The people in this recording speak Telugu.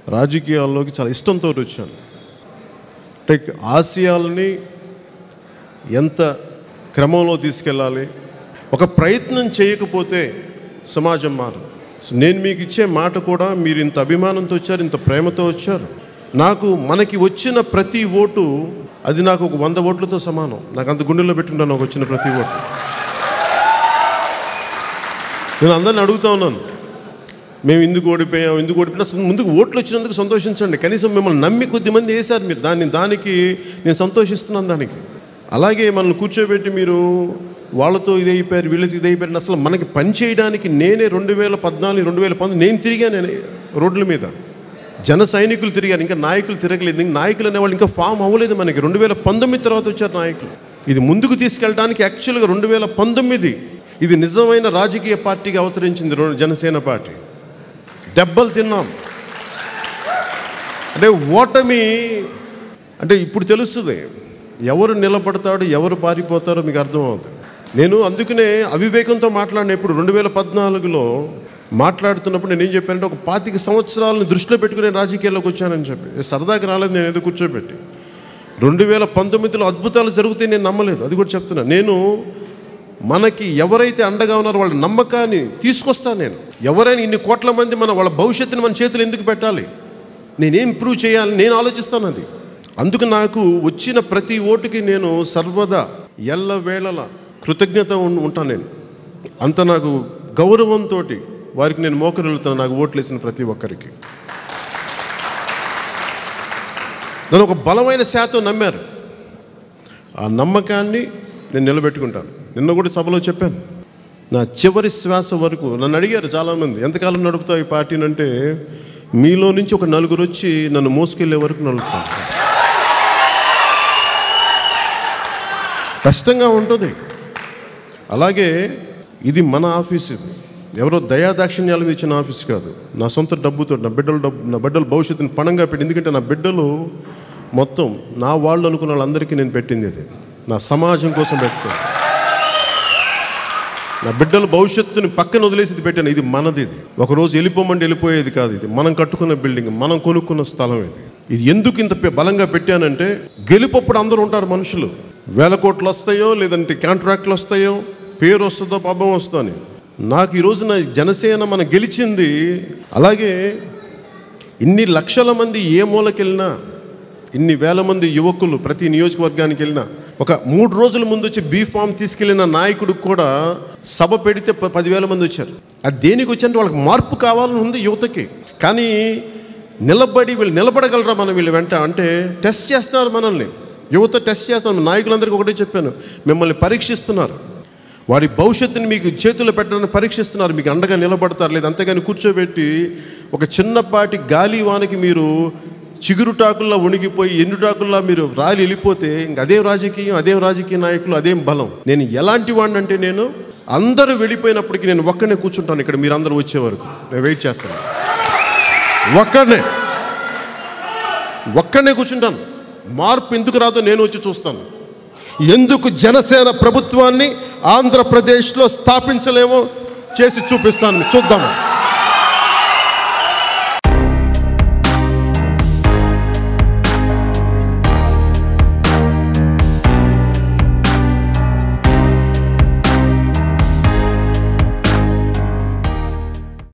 రాజకీయాల్లోకి చాలా ఇష్టంతో వచ్చాను అంటే ఆశయాలని ఎంత క్రమంలో తీసుకెళ్ళాలి ఒక ప్రయత్నం చేయకపోతే సమాజం మారదు సో నేను మీకు ఇచ్చే మాట కూడా మీరు ఇంత అభిమానంతో వచ్చారు ఇంత ప్రేమతో వచ్చారు నాకు మనకి వచ్చిన ప్రతి ఓటు అది నాకు ఒక వంద ఓట్లతో సమానం నాకు అంత గుండెల్లో పెట్టుకుంటాను నాకు వచ్చిన ప్రతి ఓటు నేను అందరిని అడుగుతా ఉన్నాను మేము ఎందుకు ఓడిపోయాం ఎందుకు ఓడిపోయినా అసలు ముందుకు ఓట్లు వచ్చినందుకు సంతోషించండి కనీసం మిమ్మల్ని నమ్మి కొద్దిమంది వేశారు మీరు దాన్ని దానికి నేను సంతోషిస్తున్నాను దానికి అలాగే మనల్ని కూర్చోబెట్టి మీరు వాళ్ళతో ఇది అయిపోయారు వీళ్ళతో ఇది అయిపోయారు అసలు మనకి పని చేయడానికి నేనే రెండు వేల పద్నాలుగు రెండు వేల పంతొమ్మిది నేను తిరిగాను నేను రోడ్ల మీద జన సైనికులు తిరిగారు ఇంకా నాయకులు తిరగలేదు ఇంకా నాయకులు అనేవాళ్ళు ఇంకా ఫామ్ అవ్వలేదు మనకి రెండు వేల పంతొమ్మిది తర్వాత వచ్చారు నాయకులు ఇది ముందుకు తీసుకెళ్ళడానికి యాక్చువల్గా రెండు వేల పంతొమ్మిది ఇది నిజమైన రాజకీయ పార్టీగా అవతరించింది రో- జనసేన పార్టీ దెబ్బలు తిన్నాం అంటే ఓటమి అంటే ఇప్పుడు తెలుస్తుంది ఎవరు నిలబడతాడు ఎవరు పారిపోతారో మీకు అర్థమవుతుంది నేను అందుకనే అవివేకంతో మాట్లాడిన ఇప్పుడు రెండు వేల పద్నాలుగులో మాట్లాడుతున్నప్పుడు నేను ఏం చెప్పానంటే ఒక పాతిక సంవత్సరాలను దృష్టిలో పెట్టుకుని నేను రాజకీయాల్లోకి వచ్చానని చెప్పి సరదాకి రాలేదు నేను ఏదో కూర్చోబెట్టి రెండు వేల పంతొమ్మిదిలో అద్భుతాలు జరిగితే నేను నమ్మలేదు అది కూడా చెప్తున్నా నేను మనకి ఎవరైతే అండగా ఉన్నారో వాళ్ళ నమ్మకాన్ని తీసుకొస్తాను నేను ఎవరైనా ఇన్ని కోట్ల మంది మన వాళ్ళ భవిష్యత్తుని మన చేతులు ఎందుకు పెట్టాలి నేనేం ఇంప్రూవ్ చేయాలి నేను ఆలోచిస్తాను అది అందుకు నాకు వచ్చిన ప్రతి ఓటుకి నేను సర్వదా ఎల్ల వేళల కృతజ్ఞత ఉం- ఉంటాను నేను అంత నాకు గౌరవంతో వారికి నేను మోకరిల్లుతాను నాకు ఓట్లు వేసిన ప్రతి ఒక్కరికి నన్ను ఒక బలమైన శాతం నమ్మారు ఆ నమ్మకాన్ని నేను నిలబెట్టుకుంటాను నిన్న కూడా సభలో చెప్పాను నా చివరి శ్వాస వరకు నన్ను అడిగారు చాలామంది ఎంతకాలం నడుపుతావు ఈ పార్టీని అంటే మీలో నుంచి ఒక నలుగురు వచ్చి నన్ను మోసుకెళ్ళే వరకు నడుపుతాను కష్టంగా ఉంటుంది అలాగే ఇది మన ఆఫీస్ ఇది ఎవరో దయాదాక్షిణ్యాలు మీద ఇచ్చిన ఆఫీస్ కాదు నా సొంత డబ్బుతో నా బిడ్డల డబ్బు నా బిడ్డల భవిష్యత్తుని పణంగా పెట్టి ఎందుకంటే నా బిడ్డలు మొత్తం నా వాళ్ళు అనుకున్న వాళ్ళందరికీ నేను పెట్టింది ఇది నా సమాజం కోసం పెడతాను నా బిడ్డల భవిష్యత్తుని పక్కన వదిలేసి ఇది పెట్టాను ఇది మనది ఇది ఒకరోజు వెళ్ళిపోమంటే వెళ్ళిపోయేది కాదు ఇది మనం కట్టుకున్న బిల్డింగ్ మనం కొనుక్కున్న స్థలం ఇది ఇది ఎందుకు ఇంత పె- బలంగా పెట్టానంటే గెలుపప్పుడు అందరూ ఉంటారు మనుషులు వేల కోట్లు వస్తాయో లేదంటే కాంట్రాక్ట్లు వస్తాయో పేరు వస్తుందో పాపం వస్తుందో అని నాకు ఈ రోజున జనసేన మన గెలిచింది అలాగే ఇన్ని లక్షల మంది ఏ మూలకెళ్ళినా ఇన్ని వేల మంది యువకులు ప్రతి నియోజకవర్గానికి వెళ్ళినా ఒక మూడు రోజుల ముందు వచ్చి బీ ఫామ్ తీసుకెళ్లిన నాయకుడికి కూడా సభ పెడితే ప- పదివేల మంది వచ్చారు అది దేనికి వచ్చంటే వాళ్ళకి మార్పు కావాలని ఉంది యువతకి కానీ నిలబడి వీళ్ళు నిలబడగలరా మనం వీళ్ళు వెంట అంటే టెస్ట్ చేస్తున్నారు మనల్ని యువత టెస్ట్ చేస్తున్నారు నాయకులందరికీ ఒకటే చెప్పాను మిమ్మల్ని పరీక్షిస్తున్నారు వారి భవిష్యత్తుని మీకు చేతుల్లో పెట్టడానికి పరీక్షిస్తున్నారు మీకు అండగా నిలబడతారు లేదు అంతేగాని కూర్చోబెట్టి ఒక చిన్నపాటి గాలి వానకి మీరు చిగురుటాకుల్లో వణిగిపోయి ఎండుటాకుల్లో మీరు రాలి వెళ్ళిపోతే ఇంక అదేం రాజకీయం అదేం రాజకీయ నాయకులు అదేం బలం నేను ఎలాంటి వాడిని అంటే నేను అందరూ వెళ్ళిపోయినప్పటికీ నేను ఒక్కనే కూర్చుంటాను ఇక్కడ మీరు అందరూ వచ్చే వరకు నేను వెయిట్ చేస్తాను ఒక్కనే ఒక్కనే కూర్చుంటాను మార్పు ఎందుకు రాదో నేను వచ్చి చూస్తాను ఎందుకు జనసేన ప్రభుత్వాన్ని ఆంధ్రప్రదేశ్లో స్థాపించలేమో చేసి చూపిస్తాను చూద్దాము